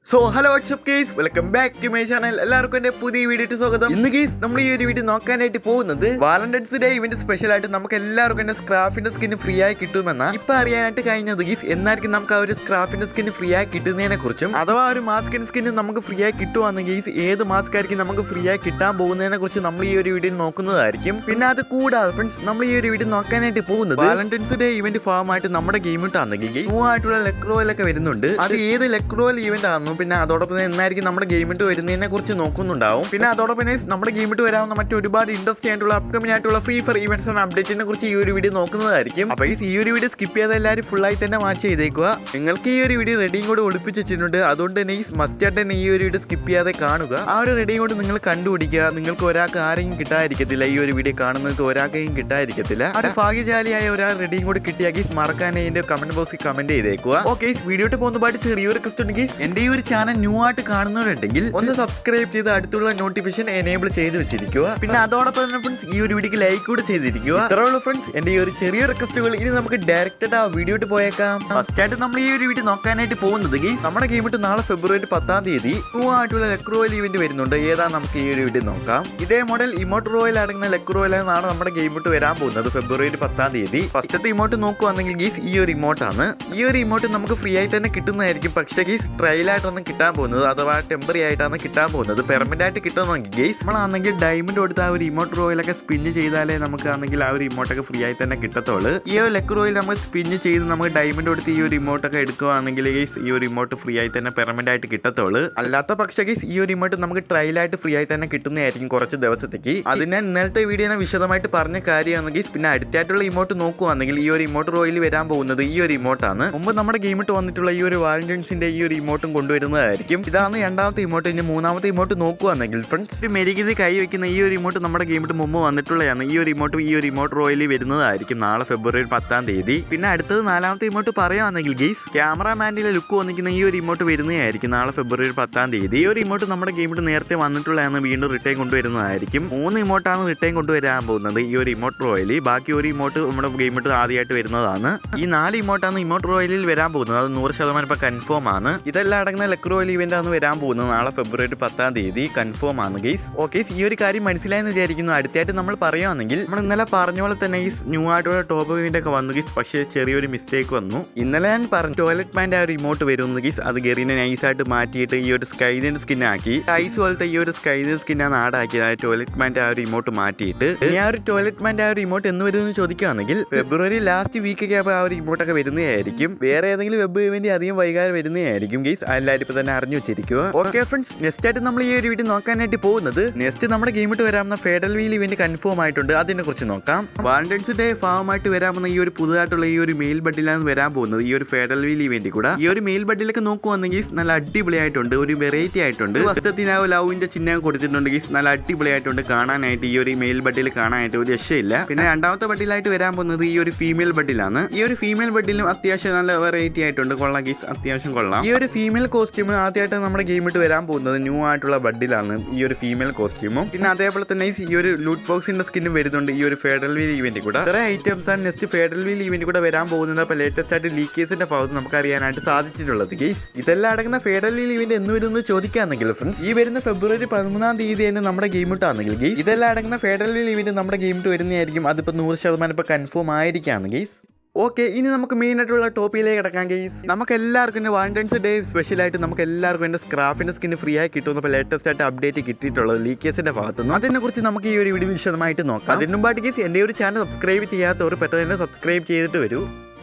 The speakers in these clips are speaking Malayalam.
so hello what's up guys welcome back to my channel എല്ലാവർക്കും എന്റെ പുതിയ വീഡിയോ സ്വാഗതം ഇന്ന് കേസ് നമ്മൾ ഈ ഒരു വീഡിയോ നോക്കാനായിട്ട് പോകുന്നത് വാലന്റൈൻസ് ഡേ ഇവന്റ് സ്പെഷ്യൽ ആയിട്ട് നമുക്ക് എല്ലാവർക്കും എന്റെ സ്ക്രാഫിന്റെ സ്കിൻ ഫ്രീ ആയി കിട്ടുമെന്ന ഇപ്പൊ അറിയാനായിട്ട് കഴിഞ്ഞത് ഗീസ് എന്നായിരിക്കും നമുക്ക് ആ ഒരു സ്ക്രാഫിന്റെ സ്കിൻ ഫ്രീ ആയി കിട്ടുന്നതിനെ കുറിച്ചും അഥവാ ഒരു മാസ്കിന്റെ സ്കിൻ നമുക്ക് ഫ്രീ ആയി കിട്ടുവാണെങ്കിൽ ഗീസ് ഏത് മാസ്ക് ആയിരിക്കും നമുക്ക് ഫ്രീ ആയി കിട്ടാൻ പോകുന്നതിനെ കുറിച്ച് നമ്മൾ ഈ ഒരു വീഡിയോ നോക്കുന്നതായിരിക്കും പിന്നെ അത് കൂടാതെ ഫ്രണ്ട്സ് നമ്മൾ ഈ ഒരു വീഡിയോ നോക്കാനായിട്ട് പോകുന്നത് വാലന്റൈൻസ് ഡേ ഇവന്റ് ഫാം ആയിട്ട് നമ്മുടെ ഗെയിം ഇട്ടാണെങ്കിൽ ന്യൂ ആയിട്ടുള്ള ലെക്രോയിലൊക്കെ വരുന്നുണ്ട് അത് ഏത് ലെക്രോയിൽ ഇവന്റ് ആണെന്നും പിന്നെ അതോടൊപ്പം തന്നെ എന്നായിരിക്കും നമ്മുടെ ഗെയിം ഇട്ട് വരുന്നതിനെ കുറിച്ച് നോക്കുന്നുണ്ടാവും പിന്നെ അതോടൊപ്പം തന്നെ നമ്മുടെ ഗെയിം ഇട്ട് വരാവുന്ന മറ്റു ഒരുപാട് ഇൻട്രസ്റ്റ് ആയിട്ടുള്ള അപ്കമിംഗ് ആയിട്ടുള്ള ഫ്രീ ഫയർ ഇവന്റ്സ് ആൻഡ് അപ്ഡേറ്റിനെ കുറിച്ച് ഈ ഒരു വീഡിയോ നോക്കുന്നതായിരിക്കും അപ്പൊ ഈ ഒരു വീഡിയോ സ്കിപ്പ് ചെയ്യാതെ എല്ലാവരും full ആയി തന്നെ വാച്ച് ചെയ്തേക്കുക നിങ്ങൾക്ക് ഈ ഒരു വീഡിയോ റെഡിയും കൂടെ ഒളിപ്പിച്ച് വെച്ചിട്ടുണ്ട് അതുകൊണ്ട് തന്നെ ഈ മസ്റ്റ് ആയിട്ട് തന്നെ ഈ ഒരു വീഡിയോ സ്കിപ്പ് ചെയ്യാതെ കാണുക ആ ഒരു റെഡിയും കൂടെ നിങ്ങൾ കണ്ടുപിടിക്കുക നിങ്ങൾക്ക് ഒരാൾക്ക് ആരെയും കിട്ടാതിരിക്കത്തില്ല ഈ ഒരു വീഡിയോ കാണുന്നവർക്ക് ഒരാൾക്കെയും കിട്ടാതിരിക്കത്തില്ല ആ ഒരു ഭാഗ്യശാലിയായ ഒരാൾ റെഡിയും കൂടെ കിട്ടിയാക്കി മറക്കാൻ എന്റെ കമന്റ് ബോക്സിൽ കമന്റ് ചെയ്തേക്കുക ഓക്കെ വീഡിയോട്ട് പോകുന്ന പാട്ട് ചെറിയൊരു റിക്വസ്റ്റ് ഉണ്ടെങ്കിൽ എന്റെ ഈ ഒരു ചാനൽ ന്യൂ ആയിട്ട് കാണുന്നവരുണ്ടെങ്കിൽ ഒന്ന് സബ്സ്ക്രൈബ് ചെയ്ത് അടുത്തുള്ള നോട്ടിഫിക്കേഷൻ എനേബിൾ ചെയ്ത് വെച്ചിരിക്കുക പിന്നെ അതോടൊപ്പം തന്നെ ഫ്രണ്ട്സ് ഈ ഒരു വീഡിയോക്ക് ലൈക്ക് കൂടെ ചെയ്തിരിക്കുക ഇത്രയുള്ള ഫ്രണ്ട്സ് എന്റെ ഈ ഒരു ചെറിയ റിക്വസ്റ്റുകൾ ഇനി നമുക്ക് ഡയറക്റ്റ് ആ വീഡിയോട്ട് പോയേക്കാം ഫസ്റ്റ് ആയിട്ട് നമ്മൾ ഈ ഒരു വീഡിയോ നോക്കാനായിട്ട് പോകുന്നത് ഗെയിം നമ്മുടെ ഗെയിം ഇട്ട് നാളെ ഫെബ്രുവരി പത്താം തീയതി ന്യൂ ആയിട്ടുള്ള ലെക് റോയൽ ഇവന്റ് വരുന്നുണ്ട് ഏതാ നമുക്ക് ഈ ഒരു വീഡിയോ നോക്കാം ഇതേ മോഡൽ ഇമോട്ട് റോയൽ അടങ്ങുന്ന ലെക് റോയൽ നാളെ നമ്മുടെ ഗെയിം ഇട്ട് വരാൻ പോകുന്നത് ഫെബ്രുവരി പത്താം തീയതി ഫസ്റ്റത്തെ ഇമോട്ട് നോക്കുവാണെങ്കിൽ ഗീസ് ഈ ഒരു ഇമോട്ടാണ് ഈ ഒരു ഇമോട്ട് നമുക്ക് ഫ്രീ ആയി തന്നെ കിട്ടുന്നതായിരിക്കും പക്ഷേ ഗീസ് ട്രയൽ ആയിട്ടൊന്നും കിട്ടാൻ പോകുന്നത് അഥവാ ടെമ്പറി ആയിട്ടാണ് കിട്ടാൻ പോകുന്നത് പെർമനന്റ് ആയിട്ട് കിട്ടുന്നെങ്കിൽ ഗെയ്സ് നമ്മളാണെങ്കിൽ ഡയമണ്ട് കൊടുത്ത ആ ഒരു ഇമോട്ട് റോയിലൊക്കെ സ്പിന്ന് ചെയ്താലേ നമുക്ക് ആണെങ്കിൽ ആ ഒരു ഇമോട്ടൊക്കെ ഫ്രീ ആയി തന്നെ കിട്ടത്തുള്ളൂ ഈ ഒരു ലെക്ക് റോയിൽ നമ്മൾ സ്പിന്ന് ചെയ്ത് നമുക്ക് ഡയമണ്ട് കൊടുത്ത് ഈ ഒരു ഇമോട്ടൊക്കെ എടുക്കുകയാണെങ്കിൽ ഗെയ്സ് ഈ ഒരു ഇമോട്ട് ഫ്രീ ആയി തന്നെ പെർമനന്റ് ആയിട്ട് കിട്ടത്തുള്ളൂ അല്ലാത്ത പക്ഷേ ഗെയ്സ് ഈ ഒരു ഇമോട്ട് നമുക്ക് ട്രയൽ ആയിട്ട് ഫ്രീ ആയി തന്നെ കിട്ടുന്നതായിരിക്കും കുറച്ച് ദിവസത്തേക്ക് അത് ഞാൻ ഇന്നലത്തെ വീഡിയോ ഞാൻ വിശദമായിട്ട് പറഞ്ഞ കാര്യമാണ് ഗെയ്സ് പിന്നെ അടുത്തായിട്ടുള്ള ഇമോട്ട് നോക്കുവാണെങ്കിൽ ഈ ഒരു ഇമോട്ട് റോയിൽ വരാൻ പോകുന്നത് ഈ ഒരു ഇമോട്ടാണ് മുമ്പ് നമ്മുടെ ഗെയിം ഇട്ട് വന്നിട്ടുള്ള ഈ ഒരു വാലന്റൈൻസിന്റെ ഈ ഒരു ഇമോട്ടും കൊണ്ടുവരുന്നതായിരിക്കും ഇതാണ് രണ്ടാമത്തെ ഇമോട്ട് ഇനി മൂന്നാമത്തെ ഇമോട്ട് നോക്കുവാണെങ്കിൽ ഫ്രണ്ട്സ് മെരുകിത് കൈ വെക്കുന്ന ഈ ഒരു ഇമോട്ട് നമ്മുടെ ഗെയിമിട്ട് മുമ്പ് വന്നിട്ടുള്ളതാണ് ഈ ഒരു ഇമോട്ട് ഈ ഒരു ഇമോട്ട് റോയിൽ വരുന്നതായിരിക്കും നാളെ ഫെബ്രുവരി പത്താം തീയതി പിന്നെ അടുത്തത് നാലാമത്തെ ഇമോട്ട് പറയുകയാണെങ്കിൽ ഗെയ്സ് ക്യാമറാമാൻ്റെ ലുക്ക് വന്നിരിക്കുന്ന ഈ ഒരു ഇമോട്ട് വരുന്നതായിരിക്കും നാളെ ഫെബ്രുവരി പത്താം തീയതി ഈ ഒരു ഇമോട്ട് നമ്മുടെ ഗെയിമിട്ട് നേരത്തെ വന്നിട്ടുള്ളതാണ് വീണ്ടും റിട്ടേൺ കൊണ്ടുവരുന്നതായിരിക്കും മൂന്ന് ഇമോട്ടാണ് റിട്ടേൺ കൊണ്ടുവരാൻ പോകുന്നത് ഈ ഒരു ഇമോട്ട് റോയിൽ ബാക്കി ഒരു ഇമോട്ട് നമ്മുടെ ഗെയിമിട്ട് ആദ്യമായിട്ട് വരുന്നതാണ് ഈ നാല് ഇമോട്ടാണ് ഇമോട്ട് റോയലിൽ വരാൻ പോകുന്നത് അത് നൂറ് ശതമാനം ഇപ്പൊ കൺഫേം ആണ് ഇതെല്ലാം അടങ്ങുന്ന ലെക് റോയൽ ഇവന്റ് ആണ് വരാൻ പോകുന്നത് നാളെ ഫെബ്രുവരി പത്താം തീയതി കൺഫേം ആണ് ഗെയ്സ് ഓക്കെ ഈ ഒരു കാര്യം മനസ്സിലായെന്ന് വിചാരിക്കുന്നു അടുത്തായിട്ട് നമ്മൾ പറയുകയാണെങ്കിൽ നമ്മൾ ഇന്നലെ പറഞ്ഞ പോലെ തന്നെ ഈ ന്യൂ ആയിട്ടുള്ള ടോപ്പ് ഇവന്റ് ഒക്കെ വന്നു ഗീസ് പക്ഷേ ചെറിയൊരു മിസ്റ്റേക്ക് വന്നു ഇന്നലെ ഞാൻ പറഞ്ഞു ടോയ്ലറ്റ് മാൻ്റെ ആ ഒരു ഇമോട്ട് വരുന്നു ഗീസ് അത് ഗെറിനെ നൈസായിട്ട് മാറ്റിയിട്ട് ഈ ഒരു സ്കൈദിന്റെ സ്കിൻ ആക്കി ഐസ് പോലത്തെ ഈ ഒരു സ്കൈദിന്റെ സ്കിന്നാണ് ആടാക്കിയത് ആ ടോയ്ലറ്റ് മാൻ്റെ ആ ഒരു ഇമോട്ട് മാറ്റിയിട്ട് ഇനി ആ ഒരു ടോയ്ലറ്റ് മാൻ്റെ ആ ഒരു ഇമോട്ട് എന്ന് വരുമെന്ന് ചോദിക്കുകയാണെങ്കിൽ ഫെബ്രുവരി ലാസ്റ്റ് വീക്ക് ഒക്കെ ആകുമ്പോൾ ആ ഒരു ഇമോട്ടൊക്കെ വരുന്നതായിരിക്കും വേറെ ഏതെങ്കിലും വെബ് ഇവന്റ് അധികം വൈകാതെ വരുന്നതായിരിക്കും ഗീസ് എല്ലാവരും ഇപ്പൊ തന്നെ അറിഞ്ഞു വെച്ചിരിക്കുക ഓക്കെ ഫ്രണ്ട്സ് നെക്സ്റ്റ് ആയിട്ട് നമ്മൾ ഈ ഒരു വീഡിയോ നോക്കാനായിട്ട് പോകുന്നത് നെക്സ്റ്റ് നമ്മുടെ ഗെയിമിട്ട് വരാവുന്ന ഫെഡറൽ വീൽ ഇവന്റ് കൺഫേം ആയിട്ടുണ്ട് അതിനെ കുറിച്ച് നോക്കാം വാലന്റൈൻസ് ഡേ ഫാമായിട്ട് വരാവുന്ന ഈ ഒരു പുതുതായിട്ടുള്ള ഈ ഒരു മെയിൽ ബഡിലാണ് വരാൻ പോകുന്നത് ഈ ഒരു ഫെഡറൽ വീൽ ഇവന്റ് കൂടെ ഈ ഒരു മെയിൽ ബഡിലൊക്കെ നോക്കുവാണെങ്കിൽ നല്ല അടിപൊളിയായിട്ടുണ്ട് ഒരു വെറൈറ്റി ആയിട്ടുണ്ട് ഫസ്റ്റത്തിന് ആ ലവിന്റെ ചിഹ്നം കൊടുത്തിട്ടുണ്ട് ഗീസ് നല്ല അടിപൊളിയായിട്ടുണ്ട് കാണാനായിട്ട് ഈ ഒരു മെയിൽ ബഡിൽ കാണാനായിട്ട് ഒരു രക്ഷയില്ല പിന്നെ രണ്ടാമത്തെ ബഡിലായിട്ട് വരാൻ പോകുന്നത് ഈ ഒരു ഫീമെയിൽ ബഡിലാണ് ഈ ഒരു ഫീമെയിൽ ബഡിലും അത്യാവശ്യം നല്ല വെറൈറ്റി ആയിട്ടുണ്ട് കൊള്ളാം ഗീസ് അത്യാവശ്യം കൊള്ളാം ഈ ഒരു ഫീമെയിൽ കോസ്റ്റ്യൂം ആദ്യമായിട്ട് നമ്മുടെ ഗെയിം ഇട്ട് വരാൻ പോകുന്നത് ന്യൂ ആയിട്ടുള്ള ബഡിലാണ് ഈ ഒരു ഫീമെയിൽ കോസ്റ്റ്യൂമും പിന്നെ അതേപോലെ തന്നെ ഈ ഒരു ലൂട്ട് ബോക്സിന്റെ സ്കിന്നും വരുന്നുണ്ട് ഈ ഒരു ഫെഡറൽ വീൽ ഇവന്റ് കൂടെ ഇത്ര ഐറ്റംസ് ആണ് നെക്സ്റ്റ് ഫെഡറൽ വീൽ ഇവന്റ് കൂടെ വരാൻ പോകുന്നത് അപ്പോൾ ലേറ്റസ്റ്റ് ആയിട്ട് ലീക്കേഴ്സിന്റെ ഭാഗത്ത് നമുക്ക് അറിയാനായിട്ട് സാധിച്ചിട്ടുള്ളത് ഗെയ്സ് ഇതെല്ലാം അടങ്ങുന്ന ഫെഡറൽ വീൽ ഇവന്റ് എന്ന് വരുന്നത് ചോദിക്കുകയാണെങ്കിൽ ഫ്രണ്ട്സ് ഈ വരുന്ന ഫെബ്രുവരി പതിമൂന്നാം തീയതി തന്നെ നമ്മുടെ ഗെയിം ഇട്ടാണെങ്കിൽ ഗെയ്സ് ഇതെല്ലാം അടങ്ങുന്ന ഫെഡറൽ വീൽ ഇവന്റ് നമ്മുടെ ഗെയിം ഇട്ട് വരുന്നതായിരിക്കും അതിപ്പോൾ നൂറ് ശതമാനം ഇപ്പോൾ കൺഫേം ആയിരിക്കാണ് ഗെയ്സ് ഓക്കെ ഇനി നമുക്ക് മെയിൻ ആയിട്ടുള്ള ടോപ്പിലേക്ക് കിടക്കാം ഗെയ്സ് നമുക്ക് എല്ലാവർക്കും എൻ്റെ വാലന്റൈൻസ് ഡേ സ്പെഷ്യൽ ആയിട്ട് നമുക്ക് എല്ലാവർക്കും എൻ്റെ സ്ക്രാഫിൻ്റെ സ്കിൻ ഫ്രീ ആയി കിട്ടുമെന്ന് ഇപ്പോൾ ലേറ്റസ്റ്റ് ആയിട്ട് അപ്ഡേറ്റ് കിട്ടിയിട്ടുള്ളത് ലീക്കേഴ്സിൻ്റെ ഭാഗത്തുനിന്ന് അതിനെ കുറിച്ച് നമുക്ക് ഈ ഒരു വീഡിയോ വിശദമായിട്ട് നോക്കാം അതിന് മുമ്പായിട്ട് ഗെയ്സ് എൻ്റെ ഒരു ചാനൽ സബ്സ്ക്രൈബ് ചെയ്യാത്തവർ പെട്ടെന്ന് തന്നെ സബ്സ്ക്രൈബ് ചെയ്തിട്ട് വരൂ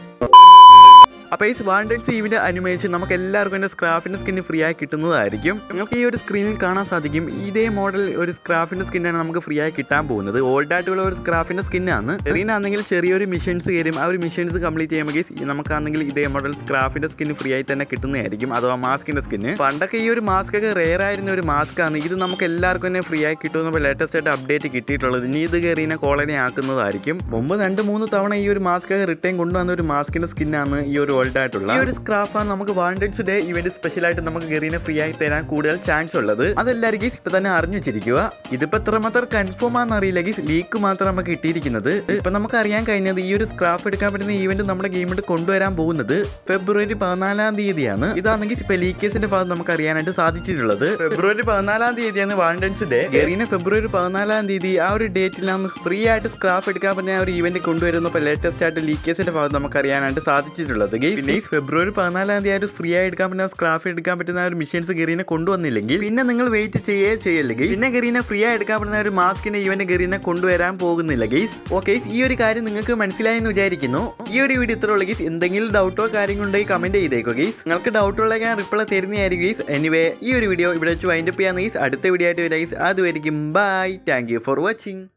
അപ്പോൾ ഈ വാലന്റൈൻസ് ഈവിൻ്റെ അനുമതിച്ച് നമുക്ക് എല്ലാവർക്കും എൻ്റെ സ്ക്രാഫിൻ്റെ സ്കിൻ ഫ്രീ ആയി കിട്ടുന്നതായിരിക്കും നിങ്ങൾക്ക് ഈ ഒരു സ്ക്രീനിൽ കാണാൻ സാധിക്കും ഇതേ മോഡൽ ഒരു സ്ക്രാഫിൻ്റെ സ്കിന്നാണ് നമുക്ക് ഫ്രീ ആയി കിട്ടാൻ പോകുന്നത് ഓൾഡ് ആയിട്ടുള്ള ഒരു സ്ക്രാഫിൻ്റെ സ്കിന്നാണ് സ്ക്രീനാണെങ്കിൽ ചെറിയൊരു മിഷൻസ് കയറും ആ ഒരു മിഷൻസ് കംപ്ലീറ്റ് ചെയ്യുമ്പോൾ നമുക്കാണെങ്കിൽ ഇതേ മോഡൽ സ്ക്രാഫിൻ്റെ സ്കിൻ ഫ്രീ ആയി തന്നെ കിട്ടുന്നതായിരിക്കും അഥവാ മാസ്കിൻ്റെ സ്കിന്ന് പണ്ടൊക്കെ ഈ ഒരു മാസ്ക് ഒക്കെ റെയർ ആയിരുന്ന ഒരു മാസ്ക് ആണ് ഇത് നമുക്ക് എല്ലാവർക്കും തന്നെ ഫ്രീ ആയി കിട്ടുമെന്ന് ലേറ്റസ്റ്റ് ആയിട്ട് അപ്ഡേറ്റ് കിട്ടിയിട്ടുള്ളത് ഇനി ഇത് കയറിനെ കോളനി ആക്കുന്നതായിരിക്കും മുമ്പ് രണ്ട് മൂന്ന് തവണ ഈ ഒരു മാസ്ക് ഒക്കെ റിട്ടേൺ കൊണ്ടുവന്ന ഒരു മാസ്കിൻ്റെ സ്കിന്നാണ് ഈ ഒരു ഗോൾഡ് ആയിട്ടുള്ള ഈ ഒരു സ്ക്രാഫാണ് നമുക്ക് വാണ്ടൻസ് ഡേ ഇവന്റ് സ്പെഷ്യൽ ആയിട്ട് നമുക്ക് ഗെറീനെ ഫ്രീ ആയി തരാൻ കൂടുതൽ ചാൻസ് ഉള്ളത് അതെല്ലാവരും ഗീസ് ഇപ്പൊ തന്നെ അറിഞ്ഞു വെച്ചിരിക്കുക ഇതിപ്പോ എത്രമാത്രം കൺഫേം ആണെന്ന് അറിയില്ല ഗീസ് ലീക്ക് മാത്രം നമുക്ക് കിട്ടിയിരിക്കുന്നത് ഇപ്പൊ നമുക്ക് അറിയാൻ കഴിഞ്ഞത് ഈ ഒരു സ്ക്രാഫ് എടുക്കാൻ പറ്റുന്ന ഈവന്റ് നമ്മുടെ ഗെയിമിൽ കൊണ്ടുവരാൻ പോകുന്നത് ഫെബ്രുവരി പതിനാലാം തീയതിയാണ് ഇതാണെങ്കിൽ ഇപ്പൊ ലീക്കേഴ്സിന്റെ ഭാഗത്ത് നമുക്ക് അറിയാനായിട്ട് സാധിച്ചിട്ടുള്ളത് ഫെബ്രുവരി പതിനാലാം തീയതിയാണ് വാലന്റൈൻസ് ഡേ ഗെറീനെ ഫെബ്രുവരി പതിനാലാം തീയതി ആ ഒരു ഡേറ്റിലാണ് ഫ്രീ ആയിട്ട് സ്ക്രാഫ് എടുക്കാൻ പറ്റുന്ന ആ ഒരു ഇവന്റ് കൊണ്ടുവരുന്ന ഇപ്പൊ ലേറ്റസ്റ്റ് ആയിട്ട് ലീക്കേഴ്സിന്റെ ഭാഗത്ത് നമുക്ക് അറിയാനായിട്ട് സാധിച്ചിട്ടുള്ളത് ഗെയ്സ് പിന്നെ ഈ ഫെബ്രുവരി പതിനാലാം തീയതി ആ ഒരു ഫ്രീ ആയി എടുക്കാൻ പറ്റുന്ന സ്ക്രാഫ് എടുക്കാൻ പറ്റുന്ന ആ ഒരു മെഷീൻസ് ഗെറീനെ കൊണ്ടുവന്നില്ലെങ്കിൽ പിന്നെ നിങ്ങൾ വെയിറ്റ് ചെയ്യേ ചെയ്യല്ലേ ഗെയ്സ് പിന്നെ ഗെറീനെ ഫ്രീ ആയി എടുക്കാൻ പറ്റുന്ന ഒരു മാസ്കിന്റെ ഇവന്റ് ഗെറീനെ കൊണ്ടുവരാൻ പോകുന്നില്ല ഗെയ്സ് ഓക്കെ ഈ ഒരു കാര്യം നിങ്ങൾക്ക് മനസ്സിലായി എന്ന് വിചാരിക്കുന്നു ഈ ഒരു വീഡിയോ ഇത്ര ഉള്ള ഗെയ്സ് എന്തെങ്കിലും ഡൗട്ടോ കാര്യങ്ങളുണ്ടെങ്കിൽ കമന്റ് ചെയ്തേക്കോ ഗെയ്സ് നിങ്ങൾക്ക് ഡൗട്ടുള്ള ഞാൻ റിപ്ലൈ തരുന്നതായിരിക്കും ഗെയ്സ് എനിവേ ഈ ഒരു വീഡിയോ ഇവിടെ വെച്ച് വൈൻഡപ്പ് ചെയ്യാൻ ഗെയ്സ് അടുത്ത വീഡിയോ ആയിട്ട് വരാം ഗെയ്സ് അതുമായിരിക്കും bye thank you for watching